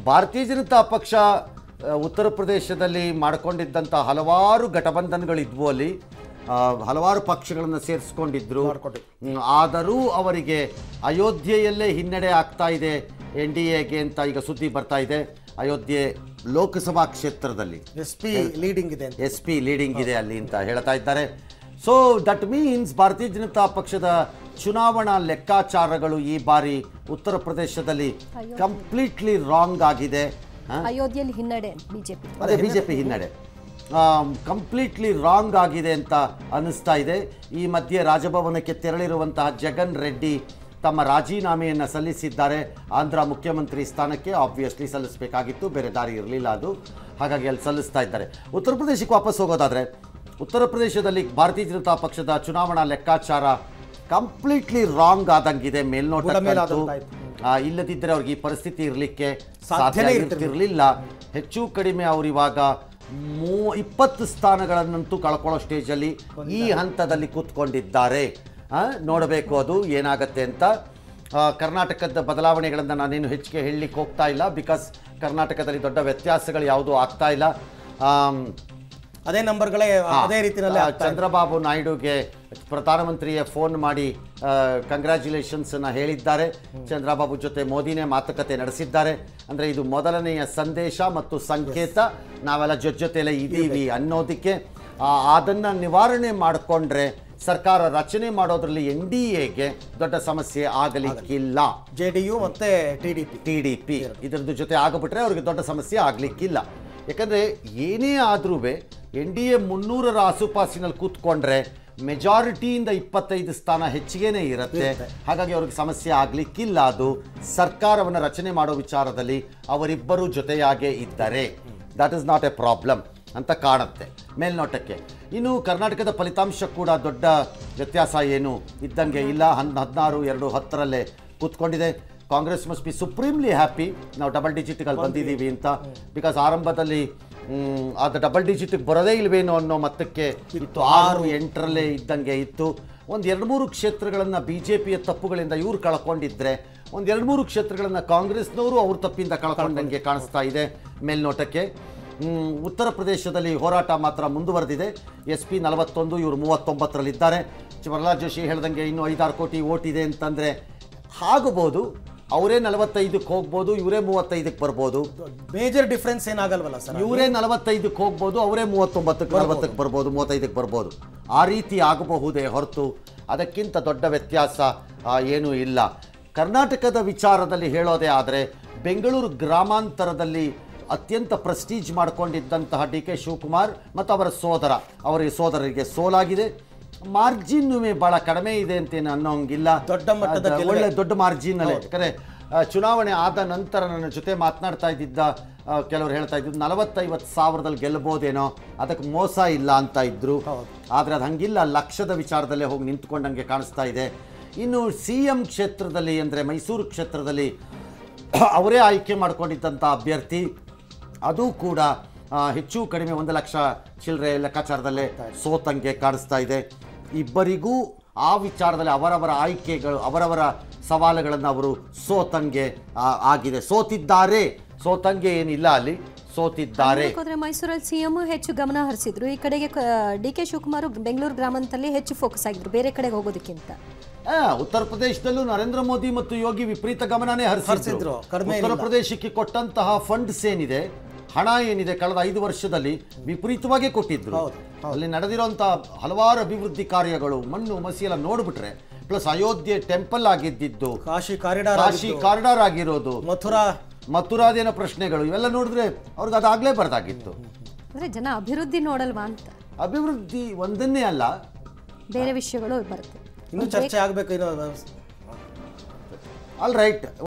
ಭಾರತೀಯ ಜನತಾ ಪಕ್ಷ ಆ, ಉತ್ತರ ಪ್ರದೇಶದಲ್ಲಿ ಮಾಡಿಕೊಂಡಿದ್ದಂಥ ಹಲವಾರು ಘಟಬಂಧನಗಳಿದ್ವು ಅಲ್ಲಿ ಆ, ಹಲವಾರು ಪಕ್ಷಗಳನ್ನು ಸೇರಿಸ್ಕೊಂಡಿದ್ರು ಹ್ಮ್, ಆದರೂ ಅವರಿಗೆ ಅಯೋಧ್ಯೆಯಲ್ಲೇ ಹಿನ್ನಡೆ ಆಗ್ತಾ ಇದೆ ಎನ್ ಡಿ ಎಗೆ ಅಂತ ಈಗ ಸುದ್ದಿ ಬರ್ತಾ ಇದೆ ಅಯೋಧ್ಯೆ ಲೋಕಸಭಾ ಕ್ಷೇತ್ರದಲ್ಲಿ ಎಸ್ ಪಿ ಲೀಡಿಂಗ್ ಇದೆ ಅಂತ ಎಸ್ ಪಿ ಲೀಡಿಂಗ್ ಇದೆ ಅಲ್ಲಿ ಅಂತ ಹೇಳ್ತಾ ಇದ್ದಾರೆ ಸೊ ದಟ್ ಮೀನ್ಸ್ ಭಾರತೀಯ ಜನತಾ ಪಕ್ಷದ ಚುನಾವಣಾ ಲೆಕ್ಕಾಚಾರಗಳು ಈ ಬಾರಿ ಉತ್ತರ ಪ್ರದೇಶದಲ್ಲಿ ಕಂಪ್ಲೀಟ್ಲಿ ರಾಂಗ್ ಆಗಿದೆ ಹ? ಅಯೋಧ್ಯೆಯಲ್ಲಿ ಹಿನ್ನಡೆ ಬಿಜೆಪಿ ಅದೇ ಬಿಜೆಪಿ ಹಿನ್ನಡೆ ಕಂಪ್ಲೀಟ್ಲಿ ರಾಂಗ್ ಆಗಿದೆ ಅಂತ ಅನ್ನಿಸ್ತಾ ಇದೆ ಈ ಮಧ್ಯೆ ರಾಜಭವನಕ್ಕೆ ತೆರಳಿರುವಂತಹ ಜಗನ್ ರೆಡ್ಡಿ ತಮ್ಮ ರಾಜೀನಾಮೆಯನ್ನು ಸಲ್ಲಿಸಿದ್ದಾರೆ ಆಂಧ್ರ ಮುಖ್ಯಮಂತ್ರಿ ಸ್ಥಾನಕ್ಕೆ ಆಬ್ವಿಯಸ್ಲಿ ಸಲ್ಲಿಸಬೇಕಾಗಿತ್ತು ಬೇರೆ ದಾರಿ ಇರಲಿಲ್ಲ ಅದು ಹಾಗಾಗಿ ಅಲ್ಲಿ ಸಲ್ಲಿಸ್ತಾ ಇದ್ದಾರೆ ಉತ್ತರ ಪ್ರದೇಶಕ್ಕೆ ವಾಪಸ್ ಹೋಗೋದಾದ್ರೆ ಉತ್ತರ ಪ್ರದೇಶದಲ್ಲಿ ಭಾರತೀಯ ಜನತಾ ಪಕ್ಷದ ಚುನಾವಣಾ ಲೆಕ್ಕಾಚಾರ ಕಂಪ್ಲೀಟ್ಲಿ ರಾಂಗ್ ಆದಂಗಿದೆ ಮೇಲ್ನೋಟ ಬುಡಮೇಲಾದಂತಾಯ್ತು. ಆ, ಇಲ್ಲದಿದ್ದರೆ ಅವ್ರಿಗೆ ಈ ಪರಿಸ್ಥಿತಿ ಇರಲಿಕ್ಕೆ ಸಾಧ್ಯನೇ ಸಾಧ್ಯ ಇರ್ತಿರ್ಲಿಲ್ಲ. ಇರ್ತಿರ್ಲಿಲ್ಲ ಹೆಚ್ಚು ಕಡಿಮೆ ಅವರು ಇವಾಗ ಮೂ ಇಪ್ಪತ್ತು ಸ್ಥಾನಗಳನ್ನಂತೂ ಕಳ್ಕೊಳ್ಳೋ ಸ್ಟೇಜಲ್ಲಿ ಈ ಹಂತದಲ್ಲಿ ಕೂತ್ಕೊಂಡಿದ್ದಾರೆ ಆ, ನೋಡಬೇಕು ಅದು ಏನಾಗತ್ತೆ ಅಂತ ಆ, ಕರ್ನಾಟಕದ ಬದಲಾವಣೆಗಳನ್ನು ನಾನೇನು ಹೆಚ್ಚಿಗೆ ಹೇಳಲಿಕ್ಕೆ ಹೋಗ್ತಾ ಇಲ್ಲ ಬಿಕಾಸ್ ಕರ್ನಾಟಕದಲ್ಲಿ ದೊಡ್ಡ ವ್ಯತ್ಯಾಸಗಳು ಯಾವುದೂ ಆಗ್ತಾ ಇಲ್ಲ ಆಮ್, ಅದೇ ನಂಬರ್ಗಳೇ ಅದೇ ರೀತಿಯಲ್ಲಿ ಆ, ಚಂದ್ರಬಾಬು ನಾಯ್ಡುಗೆ ಪ್ರಧಾನಮಂತ್ರಿಯೇ ಫೋನ್ ಮಾಡಿ ಕಂಗ್ರ್ಯಾಚುಲೇಷನ್ಸ್ ಹೇಳಿದ್ದಾರೆ ಚಂದ್ರಬಾಬು ಜೊತೆ ಮೋದಿನೇ ಮಾತುಕತೆ ನಡೆಸಿದ್ದಾರೆ ಅಂದ್ರೆ ಇದು ಮೊದಲನೆಯ ಸಂದೇಶ ಮತ್ತು ಸಂಕೇತ ನಾವೆಲ್ಲ ಜೊತೆ ಜೊತೆಲೆ ಇದ್ದೀವಿ ಅನ್ನೋದಕ್ಕೆ ಆ, ಅದನ್ನ ನಿವಾರಣೆ ಮಾಡಿಕೊಂಡ್ರೆ ಸರ್ಕಾರ ರಚನೆ ಮಾಡೋದ್ರಲ್ಲಿ ಎನ್ ಡಿ ಎಗೆ ದೊಡ್ಡ ಸಮಸ್ಯೆ ಆಗಲಿಕ್ಕಿಲ್ಲ ಜೆ ಡಿ ಯು ಮತ್ತೆ T D P T D P ಇದರದ್ದು ಜೊತೆ ಆಗಿಬಿಟ್ರೆ ಅವ್ರಿಗೆ ದೊಡ್ಡ ಸಮಸ್ಯೆ ಆಗಲಿಕ್ಕಿಲ್ಲ ಯಾಕಂದರೆ ಏನೇ ಆದ್ರೂ ಎನ್ ಡಿ ಎ ಮುನ್ನೂರರ ಆಸುಪಾಸಿನಲ್ಲಿ ಕೂತ್ಕೊಂಡ್ರೆ ಮೆಜಾರಿಟಿಯಿಂದ ಇಪ್ಪತ್ತೈದು ಸ್ಥಾನ ಹೆಚ್ಚಿಗೆನೇ ಇರುತ್ತೆ ಹಾಗಾಗಿ ಅವ್ರಿಗೆ ಸಮಸ್ಯೆ ಆಗಲಿಕ್ಕಿಲ್ಲ ಅದು ಸರ್ಕಾರವನ್ನು ರಚನೆ ಮಾಡೋ ವಿಚಾರದಲ್ಲಿ ಅವರಿಬ್ಬರು ಜೊತೆಯಾಗೇ ಇದ್ದಾರೆ that is not a problem ಅಂತ ಕಾಣುತ್ತೆ ಮೇಲ್ನೋಟಕ್ಕೆ ಇನ್ನು ಕರ್ನಾಟಕದ ಫಲಿತಾಂಶ ಕೂಡ ದೊಡ್ಡ ವ್ಯತ್ಯಾಸ ಏನು ಇದ್ದಂಗೆ ಇಲ್ಲ ಹನ್ ಹದಿನಾರು ಎರಡು ಹತ್ತರಲ್ಲೇ ಕೂತ್ಕೊಂಡಿದೆ Congress must be supremely happy ನಾವು ಡಬಲ್ ಡಿಜಿಟ್ಗಳು ಬಂದಿದ್ದೀವಿ ಅಂತ ಬಿಕಾಸ್ ಆರಂಭದಲ್ಲಿ ಮ್, ಅದು ಡಬಲ್ ಡಿಜಿಟ್ಗೆ ಬರೋದೇ ಇಲ್ವೇನೋ ಅನ್ನೋ ಮಟ್ಟಕ್ಕೆ ಇತ್ತು ಆರು ಎಂಟರಲ್ಲೇ ಇದ್ದಂಗೆ ಇತ್ತು ಒಂದು ಎರಡು ಮೂರು ಕ್ಷೇತ್ರಗಳನ್ನು ಬಿ ಜೆ ಪಿಯ ತಪ್ಪುಗಳಿಂದ ಇವ್ರು ಕಳ್ಕೊಂಡಿದ್ರೆ ಒಂದು ಎರಡು ಮೂರು ಕ್ಷೇತ್ರಗಳನ್ನು ಕಾಂಗ್ರೆಸ್ನವರು ಅವ್ರ ತಪ್ಪಿಂದ ಕಳ್ಕೊಂಡಂಗೆ ಕಾಣಿಸ್ತಾ ಇದೆ ಮೇಲ್ನೋಟಕ್ಕೆ ಮ್, ಉತ್ತರ ಪ್ರದೇಶದಲ್ಲಿ ಹೋರಾಟ ಮಾತ್ರ ಮುಂದುವರೆದಿದೆ ಎಸ್ ಪಿ ನಲವತ್ತೊಂದು ಇವರು ಮೂವತ್ತೊಂಬತ್ತರಲ್ಲಿದ್ದಾರೆ ಪ್ರಹ್ಲಾದ್ ಜೋಶಿ ಹೇಳ್ದಂಗೆ ಇನ್ನೂ ಐದಾರು ಕೋಟಿ ಓಟ್ ಇದೆ ಅಂತಂದರೆ ಆಗಬಹುದು ಅವರೇ ನಲವತ್ತೈದಕ್ಕೆ ಹೋಗ್ಬೋದು ಇವರೇ ಮೂವತ್ತೈದಕ್ಕೆ ಬರ್ಬೋದು ಮೇಜರ್ ಡಿಫ್ರೆನ್ಸ್ ಏನಾಗಲ್ವಲ್ಲ ಸರ್ ಇವರೇ ನಲವತ್ತೈದಕ್ಕೆ ಹೋಗ್ಬೋದು ಅವರೇ ಮೂವತ್ತೊಂಬತ್ತಕ್ಕೆ ನಲವತ್ತಕ್ಕೆ ಬರ್ಬೋದು ಮೂವತ್ತೈದಕ್ಕೆ ಬರ್ಬೋದು ಆ ರೀತಿ ಆಗಬಹುದೇ ಹೊರತು ಅದಕ್ಕಿಂತ ದೊಡ್ಡ ವ್ಯತ್ಯಾಸ ಆ, ಏನೂ ಇಲ್ಲ ಕರ್ನಾಟಕದ ವಿಚಾರದಲ್ಲಿ ಹೇಳೋದೇ ಆದರೆ ಬೆಂಗಳೂರು ಗ್ರಾಮಾಂತರದಲ್ಲಿ ಅತ್ಯಂತ ಪ್ರೆಸ್ಟೀಜ್ ಮಾಡಿಕೊಂಡಿದ್ದಂತಹ ಡಿ ಕೆ ಶಿವಕುಮಾರ್ ಮತ್ತು ಅವರ ಸೋದರ ಅವರಿಗೆ ಸೋದರರಿಗೆ ಸೋಲಾಗಿದೆ ಮಾರ್ಜಿನ್ ಬಹಳ ಕಡಿಮೆ ಇದೆ ಅಂತೇನು ಅನ್ನೋಂಗಿಲ್ಲ ದೊಡ್ಡ ಮಟ್ಟದ ಅದ- ಗೆಲುವೆ. ಒಳ್ಳೆ ದೊಡ್ಡ ಮಾರ್ಜಿನ್ ಅಲ್ಲೇ ಯಾಕಂದ್ರೆ ಆ, ಚುನಾವಣೆ ಆದ ನಂತರ ನನ್ನ ಜೊತೆ ಮಾತನಾಡ್ತಾ ಇದ್ದಿದ್ದ ಆ, ಕೆಲವರು ಹೇಳ್ತಾ ಇದ್ರು ನಲವತ್ತೈವತ್ತು ಸಾವಿರದಲ್ಲಿ ಗೆಲ್ಲಬಹುದೇನೋ ಅದಕ್ಕೆ ಮೋಸ ಇಲ್ಲ ಅಂತ ಇದ್ರು ಆದ್ರೆ ಅದು ಹಂಗಿಲ್ಲ ಲಕ್ಷದ ವಿಚಾರದಲ್ಲೇ ಹೋಗಿ ನಿಂತ್ಕೊಂಡಂಗೆ ಕಾಣಿಸ್ತಾ ಇದೆ ಇನ್ನು ಸಿ ಎಂ ಕ್ಷೇತ್ರದಲ್ಲಿ ಅಂದರೆ ಮೈಸೂರು ಕ್ಷೇತ್ರದಲ್ಲಿ ಅವರೇ ಆಯ್ಕೆ ಮಾಡ್ಕೊಂಡಿದ್ದಂಥ ಅಭ್ಯರ್ಥಿ ಅದು ಕೂಡ ಆ, ಹೆಚ್ಚು ಕಡಿಮೆ ಒಂದು ಲಕ್ಷ ಚಿಲ್ಲರೆ ಲೆಕ್ಕಾಚಾರದಲ್ಲೇ ಸೋತಂಗೆ ಕಾಣಿಸ್ತಾ ಇದೆ ಇಬ್ಬರಿಗೂ ಆ ವಿಚಾರದಲ್ಲಿ ಅವರವರ ಆಯ್ಕೆಗಳು ಅವರವರ ಸವಾಲುಗಳನ್ನು ಅವರು ಸೋತಂಗೆ ಆ, ಆಗಿದೆ ಸೋತಿದ್ದಾರೆ ಸೋತಂಗೆ ಏನಿಲ್ಲ ಅಲ್ಲಿ ಸೋತಿದ್ದಾರೆ ಹೋದ್ರೆ ಮೈಸೂರಲ್ಲಿ ಸಿಎಂ ಹೆಚ್ಚು ಗಮನ ಹರಿಸಿದ್ರು ಈ ಕಡೆಗೆ ಡಿ ಕೆ ಶಿವಕುಮಾರ್ ಬೆಂಗಳೂರು ಗ್ರಾಮಾಂತರದಲ್ಲಿ ಹೆಚ್ಚು ಫೋಕಸ್ ಆಗಿದ್ರು ಬೇರೆ ಕಡೆಗೆ ಹೋಗೋದಕ್ಕಿಂತ ಆ, ಉತ್ತರ ಪ್ರದೇಶದಲ್ಲೂ ನರೇಂದ್ರ ಮೋದಿ ಮತ್ತು ಯೋಗಿ ವಿಪರೀತ ಗಮನನೇ ಹರಿಸಿದ್ರು ಹರಿಸಿದ್ರು, ಕಡಿಮೆ ಉತ್ತರ ಏನಿಲ್ಲ. ಪ್ರದೇಶಕ್ಕೆ ಕೊಟ್ಟಂತಹ ಫಂಡ್ಸ್ ಏನಿದೆ ಹಣ ಏನಿದೆ ಕಳೆದ ಐದು ವರ್ಷದಲ್ಲಿ ವಿಪರೀತವಾಗಿ ಕೊಟ್ಟಿದ್ರು ಹೌದು, ಅಲ್ಲಿ ನಡೆದಿರುವಂತಹ ಹಲವಾರು ಅಭಿವೃದ್ಧಿ ಕಾರ್ಯಗಳು ಮಣ್ಣು ಮಸಿ ಎಲ್ಲ ನೋಡ್ಬಿಟ್ರೆ ಪ್ಲಸ್ ಅಯೋಧ್ಯೆ ಟೆಂಪಲ್ ಆಗಿದ್ದಿದ್ದು ಕಾಶಿ ಕಾರಿಡಾರ್ ಕಾಶಿ ಕಾರಿಡಾರ್ ಆಗಿರೋದು ಮಥುರಾ ಮಥುರಾದೇನ ಪ್ರಶ್ನೆಗಳು ಇವೆಲ್ಲ ನೋಡಿದ್ರೆ ಅವ್ರಿಗೆ ಅದಾಗಲೇ ಬರ್ದಾಗಿತ್ತು ಅಂದ್ರೆ ಜನ ಅಭಿವೃದ್ಧಿ ನೋಡಲ್ವಾ ಅಂತ ಅಭಿವೃದ್ಧಿ ಒಂದನ್ನೇ ಅಲ್ಲ ಬೇರೆ ವಿಷಯಗಳು ಬರುತ್ತೆ ಇನ್ನೂ ಚರ್ಚೆ ಆಗ್ಬೇಕು ಇನ್ನು ಆಲ್ ರೈಟ್